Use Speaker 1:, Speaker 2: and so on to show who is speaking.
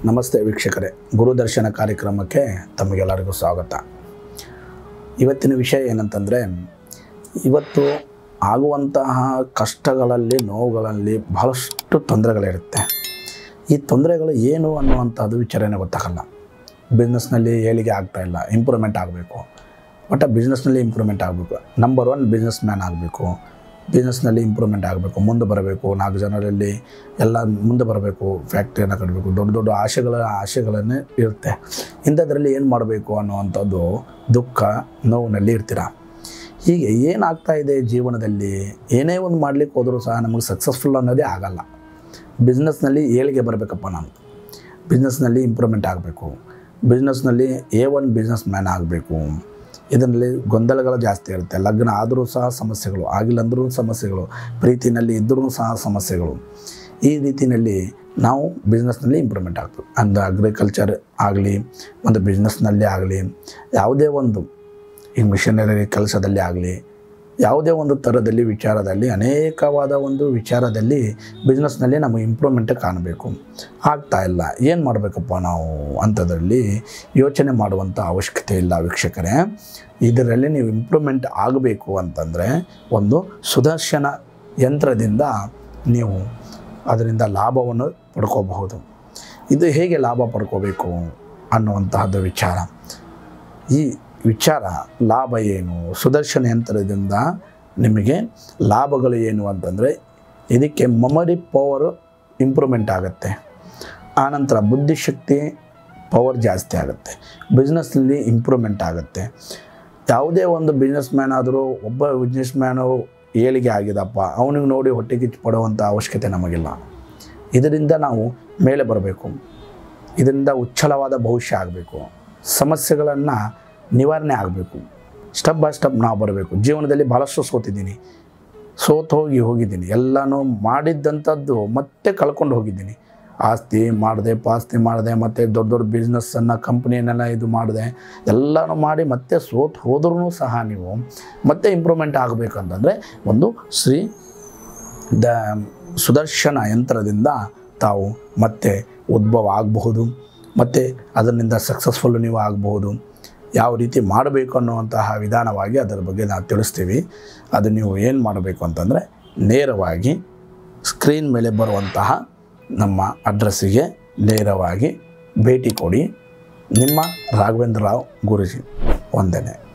Speaker 1: ನಮಸ್ತೆ ವೀಕ್ಷಕರೇ ಗುರುದರ್ಶನ ಕಾರ್ಯಕ್ರಮಕ್ಕೆ ತಮಗೆಲ್ಲರಿಗೂ ಸ್ವಾಗತ ಇವತ್ತಿನ ವಿಷಯ ಏನಂತಂದರೆ ಇವತ್ತು ಆಗುವಂತಹ ಕಷ್ಟಗಳಲ್ಲಿ ನೋವುಗಳಲ್ಲಿ ಬಹಳಷ್ಟು ತೊಂದರೆಗಳಿರುತ್ತೆ ಈ ತೊಂದರೆಗಳು ಏನು ಅನ್ನುವಂಥದ್ದು ವಿಚಾರನೇ ಗೊತ್ತಾಗಲ್ಲ ಬಿಸ್ನೆಸ್ನಲ್ಲಿ ಏಳಿಗೆ ಆಗ್ತಾ ಇಲ್ಲ ಇಂಪ್ರೂವ್ಮೆಂಟ್ ಆಗಬೇಕು ಒಟ್ಟು ಬಿಸ್ನೆಸ್ನಲ್ಲಿ ಇಂಪ್ರೂವ್ಮೆಂಟ್ ಆಗಬೇಕು ನಂಬರ್ ಒನ್ ಬಿಸ್ನೆಸ್ ಮ್ಯಾನ್ ಆಗಬೇಕು ಬಿಸ್ನೆಸ್ನಲ್ಲಿ ಇಂಪ್ರೂವ್ಮೆಂಟ್ ಆಗಬೇಕು ಮುಂದೆ ಬರಬೇಕು ನಾಲ್ಕು ಜನರಲ್ಲಿ ಎಲ್ಲ ಮುಂದೆ ಬರಬೇಕು ಫ್ಯಾಕ್ಟ್ರಿಯನ್ನು ಕಟ್ಟಬೇಕು ದೊಡ್ಡ ದೊಡ್ಡ ಆಶೆಗಳ ಆಶೆಗಳನ್ನೇ ಇರುತ್ತೆ ಇಂಥದ್ರಲ್ಲಿ ಏನು ಮಾಡಬೇಕು ಅನ್ನುವಂಥದ್ದು ದುಃಖ ನೋವಿನಲ್ಲಿ ಇರ್ತೀರ ಹೀಗೆ ಏನಾಗ್ತಾ ಇದೆ ಜೀವನದಲ್ಲಿ ಏನೇ ಒಂದು ಮಾಡಲಿಕ್ಕೆ ಹೋದರೂ ಸಹ ನಮಗೆ ಸಕ್ಸಸ್ಫುಲ್ ಅನ್ನೋದೇ ಆಗಲ್ಲ ಬಿಸ್ನೆಸ್ನಲ್ಲಿ ಏಳಿಗೆ ಬರಬೇಕಪ್ಪ ನಾನು ಬಿಸ್ನೆಸ್ನಲ್ಲಿ ಇಂಪ್ರೂವ್ಮೆಂಟ್ ಆಗಬೇಕು ಬಿಸ್ನೆಸ್ನಲ್ಲಿ ಎ ಒನ್ ಬಿಸ್ನೆಸ್ ಮ್ಯಾನ್ ಆಗಬೇಕು ಇದರಲ್ಲಿ ಗೊಂದಲಗಳು ಜಾಸ್ತಿ ಇರುತ್ತೆ ಲಗ್ನ ಆದರೂ ಸಹ ಸಮಸ್ಯೆಗಳು ಆಗಿಲ್ಲ ಅಂದರೂ ಸಮಸ್ಯೆಗಳು ಪ್ರೀತಿನಲ್ಲಿ ಇದ್ದರೂ ಸಹ ಸಮಸ್ಯೆಗಳು ಈ ರೀತಿಯಲ್ಲಿ ನಾವು ಬಿಸ್ನೆಸ್ನಲ್ಲಿ ಇಂಪ್ರೂವ್ಮೆಂಟ್ ಆಗಬೇಕು ಅಂದು ಅಗ್ರಿಕಲ್ಚರ್ ಆಗಲಿ ಒಂದು ಬಿಸ್ನೆಸ್ನಲ್ಲಿ ಆಗಲಿ ಯಾವುದೇ ಒಂದು ಈ ಮಿಷನರಿ ಕೆಲಸದಲ್ಲಿ ಆಗಲಿ ಯಾವುದೇ ಒಂದು ಥರದಲ್ಲಿ ವಿಚಾರದಲ್ಲಿ ಅನೇಕವಾದ ಒಂದು ವಿಚಾರದಲ್ಲಿ ಬಿಸ್ನೆಸ್ನಲ್ಲಿ ನಮಗೆ ಇಂಪ್ರೂವ್ಮೆಂಟ್ ಕಾಣಬೇಕು ಆಗ್ತಾ ಇಲ್ಲ ಏನು ಮಾಡಬೇಕಪ್ಪ ನಾವು ಅಂಥದ್ರಲ್ಲಿ ಯೋಚನೆ ಮಾಡುವಂಥ ಅವಶ್ಯಕತೆ ಇಲ್ಲ ವೀಕ್ಷಕರೇ ಇದರಲ್ಲಿ ನೀವು ಇಂಪ್ರೂವ್ಮೆಂಟ್ ಆಗಬೇಕು ಅಂತಂದರೆ ಒಂದು ಸುದರ್ಶನ ಯಂತ್ರದಿಂದ ನೀವು ಅದರಿಂದ ಲಾಭವನ್ನು ಪಡ್ಕೋಬಹುದು ಇದು ಹೇಗೆ ಲಾಭ ಪಡ್ಕೋಬೇಕು ಅನ್ನುವಂತಹದ್ದು ವಿಚಾರ ಈ ವಿಚಾರ ಲಾಭ ಏನು ಸುದರ್ಶನ ಯಂತ್ರದಿಂದ ನಿಮಗೆ ಲಾಭಗಳು ಏನು ಅಂತಂದರೆ ಇದಕ್ಕೆ ಮೆಮೊರಿ ಪವರ್ ಇಂಪ್ರೂವ್ಮೆಂಟ್ ಆಗುತ್ತೆ ಆನಂತರ ಬುದ್ಧಿಶಕ್ತಿ ಪವರ್ ಜಾಸ್ತಿ ಆಗುತ್ತೆ ಬಿಸ್ನೆಸ್ನಲ್ಲಿ ಇಂಪ್ರೂವ್ಮೆಂಟ್ ಆಗುತ್ತೆ ಯಾವುದೇ ಒಂದು ಬಿಸ್ನೆಸ್ ಮ್ಯಾನ್ ಆದರೂ ಒಬ್ಬ ಬಿಸ್ನೆಸ್ ಮ್ಯಾನು ಏಳಿಗೆ ಆಗಿದಪ್ಪ ಅವನಿಗೆ ನೋಡಿ ಹೊಟ್ಟೆ ಕಿಚ್ಚು ಪಡುವಂಥ ಅವಶ್ಯಕತೆ ನಮಗಿಲ್ಲ ಇದರಿಂದ ನಾವು ಮೇಲೆ ಬರಬೇಕು ಇದರಿಂದ ಉಚ್ಚಲವಾದ ಭವಿಷ್ಯ ಆಗಬೇಕು ಸಮಸ್ಯೆಗಳನ್ನು ನಿವಾರಣೆ ಆಗಬೇಕು ಸ್ಟೆಪ್ ಬೈ ಸ್ಟೆಪ್ ನಾವು ಬರಬೇಕು ಜೀವನದಲ್ಲಿ ಭಾಳಷ್ಟು ಸೋತಿದ್ದೀನಿ ಸೋತು ಹೋಗಿ ಹೋಗಿದ್ದೀನಿ ಎಲ್ಲನೂ ಮಾಡಿದ್ದಂಥದ್ದು ಮತ್ತೆ ಕಳ್ಕೊಂಡು ಹೋಗಿದ್ದೀನಿ ಆಸ್ತಿ ಮಾಡಿದೆ ಪಾಸ್ತಿ ಮಾಡಿದೆ ಮತ್ತು ದೊಡ್ಡ ದೊಡ್ಡ ಬಿಸ್ನೆಸ್ಸನ್ನು ಕಂಪ್ನಿಯನ್ನೆಲ್ಲ ಇದು ಮಾಡಿದೆ ಎಲ್ಲನೂ ಮಾಡಿ ಮತ್ತೆ ಸೋತು ಹೋದ್ರೂ ಸಹ ನೀವು ಮತ್ತೆ ಇಂಪ್ರೂವ್ಮೆಂಟ್ ಆಗಬೇಕಂತಂದರೆ ಒಂದು ಶ್ರೀ ದ ಸುದರ್ಶನ ಯಂತ್ರದಿಂದ ತಾವು ಮತ್ತೆ ಉದ್ಭವ ಆಗಬಹುದು ಮತ್ತು ಅದರಿಂದ ಸಕ್ಸಸ್ಫುಲ್ ನೀವು ಆಗಬಹುದು ಯಾವ ರೀತಿ ಮಾಡಬೇಕು ಅನ್ನುವಂತಹ ವಿಧಾನವಾಗಿ ಅದರ ಬಗ್ಗೆ ನಾವು ತಿಳಿಸ್ತೀವಿ ಅದು ನೀವು ಏನು ಮಾಡಬೇಕು ಅಂತಂದರೆ ನೇರವಾಗಿ ಸ್ಕ್ರೀನ್ ಮೇಲೆ ಬರುವಂತಹ ನಮ್ಮ ಅಡ್ರೆಸ್ಸಿಗೆ ನೇರವಾಗಿ ಭೇಟಿ ಕೊಡಿ ನಿಮ್ಮ ರಾಘವೇಂದ್ರ ರಾವ್ ಗುರುಜಿ ವಂದನೆ